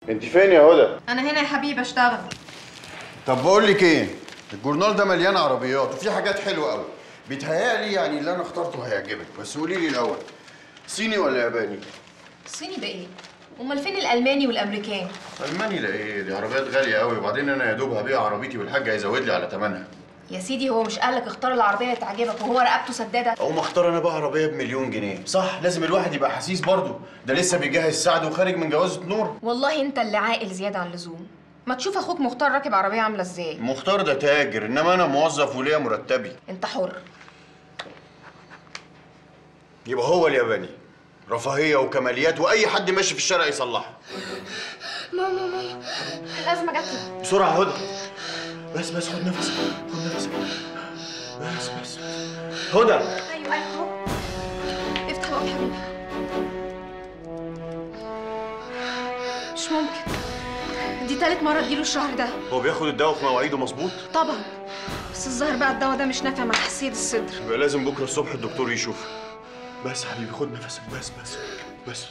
انت فين يا هدى انا هنا يا حبيبي اشتغل طب بقول لك ايه الجورنال ده مليان عربيات وفي حاجات حلوه قوي بيتهيألي يعني اللي انا اخترته هيعجبك بس قولي لي الاول صيني ولا ياباني الصيني ده ايه امال فين الالماني والامريكاني الماني لا ايه دي عربيات غاليه قوي وبعدين انا يا دوب هبيع عربيتي والحاج هيزود لي على ثمنها يا سيدي هو مش قالك اختار العربيه اللي تعجبك وهو رقبته سداده او ما اختار انا بقى عربيه بمليون جنيه صح لازم الواحد يبقى حسيس برضه ده لسه بيجهز سعد وخارج من جوازه نور والله انت اللي عاقل زياده عن اللزوم ما تشوف اخوك مختار راكب عربيه عامله ازاي مختار ده تاجر انما انا موظف وليا مرتبي انت حر يبقى هو الياباني رفاهيه وكماليات واي حد ماشي في الشارع يصلحها ماما ماما الازمه جات لي بسرعه هدى بس بس خد نفسك خد نفسك بس بس بس هدى ايوه ايوه اهو افتح بقى يا حبيبي مش ممكن دي تالت مرة تجيله الشهر ده هو بياخد الدواء في مواعيده مظبوط طبعا بس الظاهر بقى الدواء ده مش نافع مع حساسية الصدر يبقى لازم بكره الصبح الدكتور يشوفه بس يا حبيبي خد نفسك بس بس بس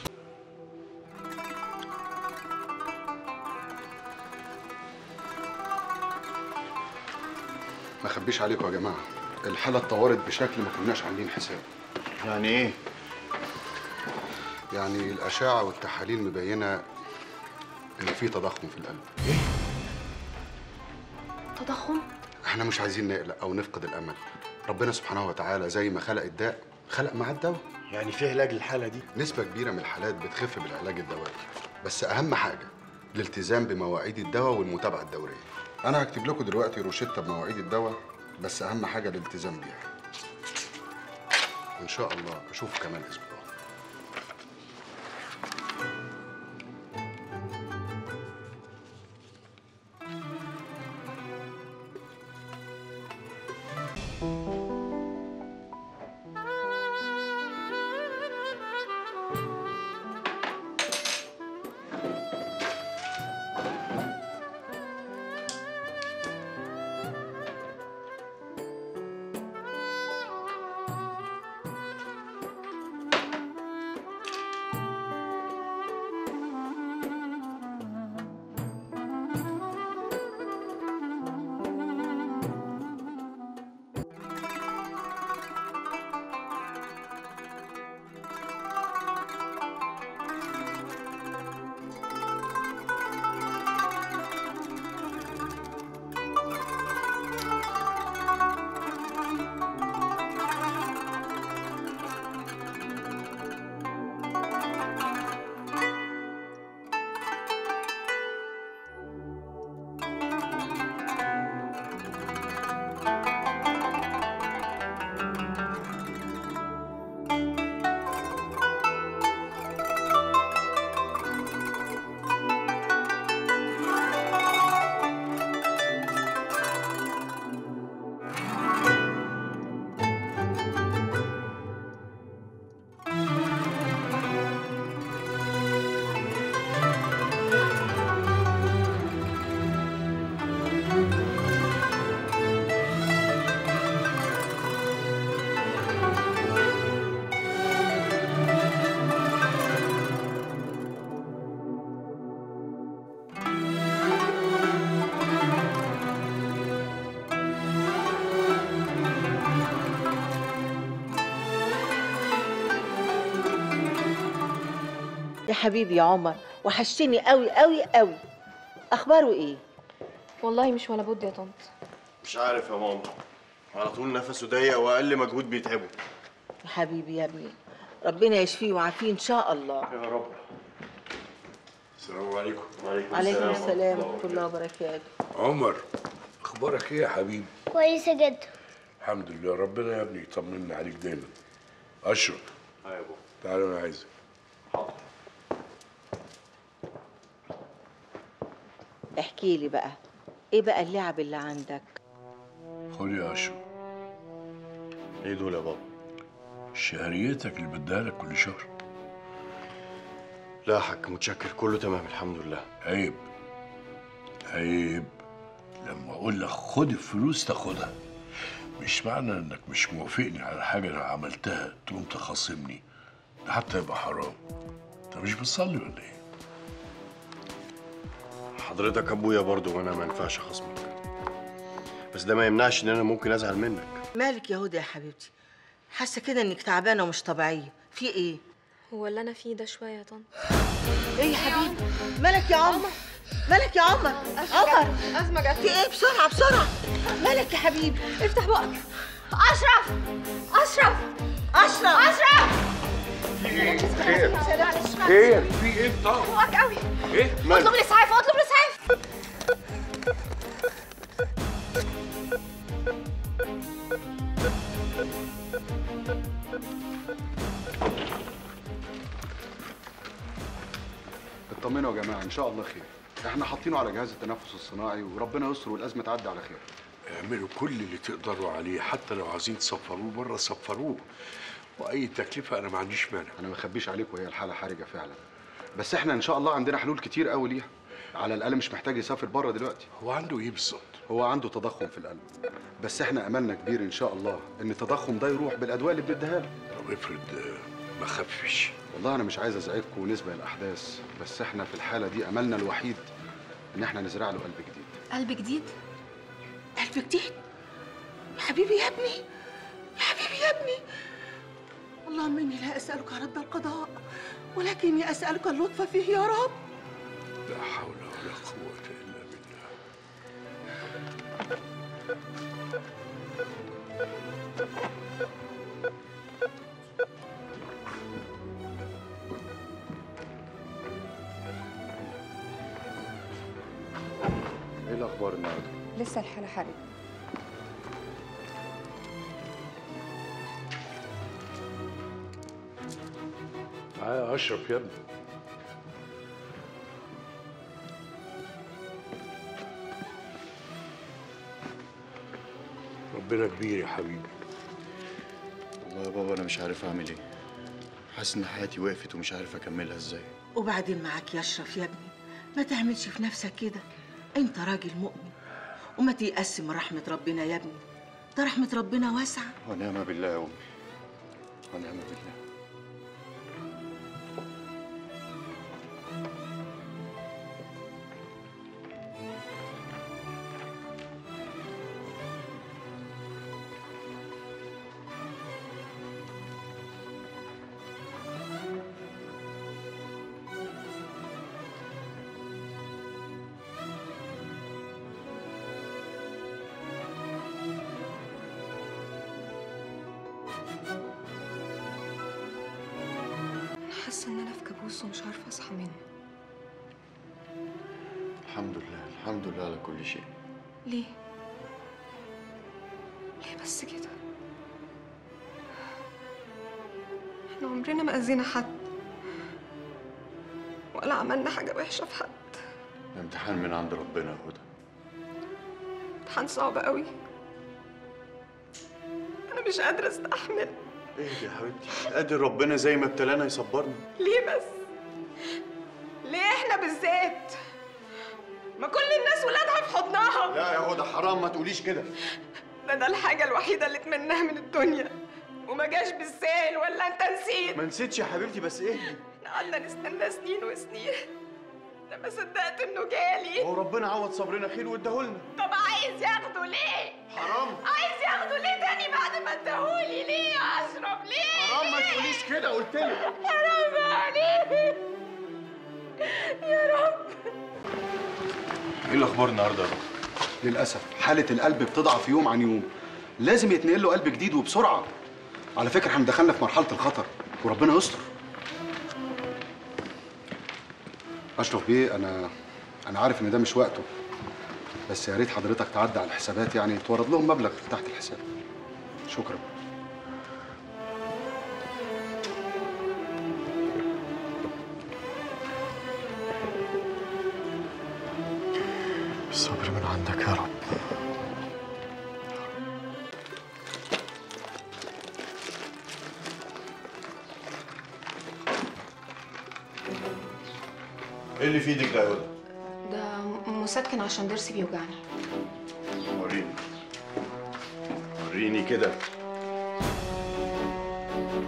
ما اخبيش عليكم يا جماعه الحاله اتطورت بشكل ما كناش عاملين حساب يعني ايه يعني الاشعه والتحاليل مبينه ان في تضخم في القلب تضخم احنا مش عايزين نقلق او نفقد الامل ربنا سبحانه وتعالى زي ما خلق الداء خلق معاه الدواء يعني في علاج للحاله دي نسبه كبيره من الحالات بتخف بالعلاج الدوائي بس اهم حاجه الالتزام بمواعيد الدواء والمتابعه الدوريه انا هكتب لكم دلوقتي روشته بمواعيد الدواء بس اهم حاجه الالتزام بيها ان شاء الله اشوفكم كمان اسبوع يا حبيبي يا عمر وحشتني قوي قوي قوي اخباره ايه والله مش ولا بد يا طنط مش عارف يا ماما على طول نفسه ضيق واقل مجهود بيتعبه يا حبيبي يا ابني ربنا يشفيه ويعافيه ان شاء الله يا رب السلام عليكم وعليكم عليكم السلام ورحمه الله وبركاته عمر اخبارك ايه يا حبيبي كويسة جدا الحمد لله ربنا يا ابني يطمنا عليك دايما اشرف يا ابو تعالى انا عايزك احكي لي بقى ايه بقى اللعب اللي عندك خد يا اشرف ايه دول يا بابا شهريتك اللي بديها لك كل شهر لا يا حاج متشكر كله تمام الحمد لله عيب عيب لما اقول لك خد الفلوس تاخدها مش معنى انك مش موافقني على حاجه انا عملتها تقوم تخاصمني ده حتى يبقى حرام انت مش بتصلي ولا ايه حضرتك ابويا برضو وانا ما ينفعش اخصمك بس ده ما يمنعش ان انا ممكن ازعل منك مالك يا هدى يا حبيبتي حاسه كده انك تعبانه ومش طبيعيه في ايه هو اللي انا فيه ده شويه يا طنط ايه يا حبيبي مالك يا عمر مالك يا عمر عمر ازمه جت في ايه بسرعه بسرعه مالك يا حبيبي افتح بقك اشرف اشرف اشرف اشرف خير في ايه طب بقك قوي ايه اطلب الاسعاف اطلب الاسعاف اطمنوا يا جماعه ان شاء الله خير احنا حاطينه على جهاز التنفس الصناعي وربنا يستر والازمه تعدي على خير اعملوا كل اللي تقدروا عليه حتى لو عايزين تسفروه بره سفروه واي تكلفه انا ما عنديش مانع انا ما اخبيش عليكم هي الحاله حرجه فعلا بس احنا ان شاء الله عندنا حلول كتير قوي ليها على الاقل مش محتاج يسافر بره دلوقتي هو عنده ايه بالظبط هو عنده تضخم في القلب بس احنا املنا كبير ان شاء الله ان التضخم ده يروح بالادويه اللي بنديها له طب افرض آه، ما خفش والله انا مش عايز ازعجكم ونسبق الاحداث بس احنا في الحاله دي املنا الوحيد ان احنا نزرع له قلب جديد قلب جديد قلب جديد يا حبيبي يا ابني يا حبيبي يا ابني اللهم اني لا اسالك رد القضاء ولكني اسالك اللطف فيه يا رب لا حول ولا قوه الا بالله ايه الاخبار النهارده لسه الحالة حرج معايا اشرف يا ابني ربنا كبير يا حبيبي والله يا بابا انا مش عارف اعمل ايه حاسس ان حياتي وقفت ومش عارف اكملها ازاي وبعدين معاك يا اشرف يا ابني ما تعملش في نفسك كده انت راجل مؤمن وما تيأس من رحمة ربنا يا ابني ده رحمة ربنا واسعة ونعم بالله يا امي ونعم بالله أنا حاسة إن أنا في كابوس ومش عارفة أصحى منه الحمد لله الحمد لله على كل شيء ليه؟ ليه بس كده؟ احنا عمرنا ما أذينا حد ولا عملنا حاجة وحشة في حد ده امتحان من عند ربنا يا هدى امتحان صعب قوي أنا مش قادرة أستحمل ايه يا حبيبتي قادر ربنا زي ما ابتلانا يصبرنا ليه بس؟ ليه احنا بالذات؟ ما كل الناس ولادها في حضنها لا يا هدى حرام ما تقوليش كده ده ده الحاجة الوحيدة اللي اتمناها من الدنيا وما جاش بالسهل ولا انت نسيت ما نسيتش يا حبيبتي بس ايه احنا قعدنا نستنى سنين وسنين انا ما صدقت انه جالي هو ربنا عوض صبرنا خير واداهولنا طب عايز ياخده ليه؟ حرام عايز ياخده ليه تاني بعد ما اداهولي ليه يا اشرف ليه؟ حرام ما تقوليش كده قلت لك حرام عليك يا رب ايه الاخبار النهارده يا دكتور للاسف حاله القلب بتضعف يوم عن يوم لازم يتنقل له قلب جديد وبسرعه على فكره احنا دخلنا في مرحله الخطر وربنا يستر اشرف بيه انا انا عارف ان ده مش وقته بس يا ريت حضرتك تعدي على الحسابات يعني تورد لهم مبلغ تحت الحساب شكرا الصبر من عندك يا رب ايه اللي في ايدك ده يا هدى؟ ده مسكن عشان ضرسي بيوجعني وريني وريني كده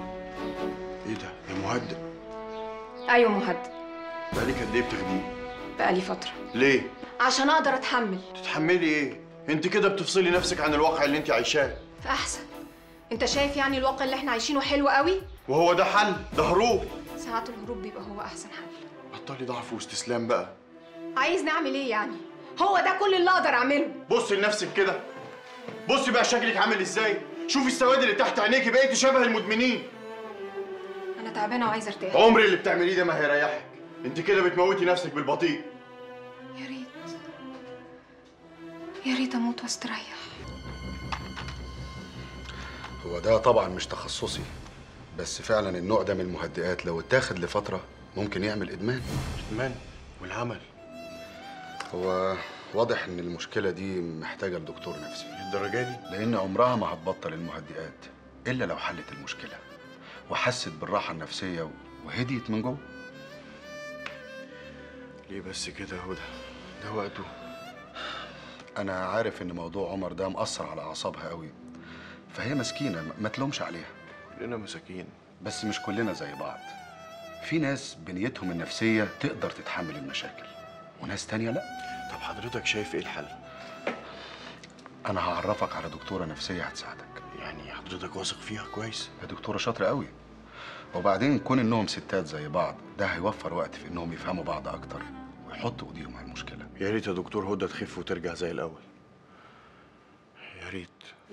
ايه ده؟ يا مهدئ ايوه مهدد بقالك قد ايه بتاخديه؟ بقالي فترة ليه عشان أقدر أتحمل تتحملي ايه انت كده بتفصلي نفسك عن الواقع اللي انت عايشاه فأحسن أنت شايف يعني الواقع اللي احنا عايشينه حلو قوي؟ وهو ده حل ده هروب ساعات الهروب بيبقى هو أحسن حل بطلي ضعف واستسلام بقى عايز نعمل إيه يعني؟ هو ده كل اللي أقدر أعمله بصي لنفسك كده بصي بقى شكلك عامل ازاي شوفي السواد اللي تحت عينيكي بقيتي شبه المدمنين أنا تعبانة وعايزة أرتاح عمري اللي بتعمليه ده ما هيريحك انت كده بتموتي نفسك بالبطيء يا ريت يا ريت أموت واستريح هو ده طبعا مش تخصصي بس فعلا النوع ده من المهدئات لو اتاخد لفتره ممكن يعمل ادمان ادمان والعمل هو واضح ان المشكله دي محتاجه لدكتور نفسي للدرجه دي لان عمرها ما هتبطل المهدئات الا لو حلت المشكله وحست بالراحه النفسيه وهديت من جوه ليه بس كده يا هدى ده وقته انا عارف ان موضوع عمر ده مأثر على اعصابها قوي فهي مسكينه ما- ما تلومش عليها كلنا مساكين بس مش كلنا زي بعض في ناس بنيتهم النفسيه تقدر تتحمل المشاكل وناس تانية لا طب حضرتك شايف ايه الحل انا هعرفك على دكتوره نفسيه هتساعدك يعني حضرتك واثق فيها كويس هي دكتوره شاطره قوي وبعدين كون انهم ستات زي بعض ده هيوفر وقت في انهم يفهموا بعض اكتر ويحطوا ايديهم على المشكله يا ريت يا دكتور هدى تخف وترجع زي الاول يا ريت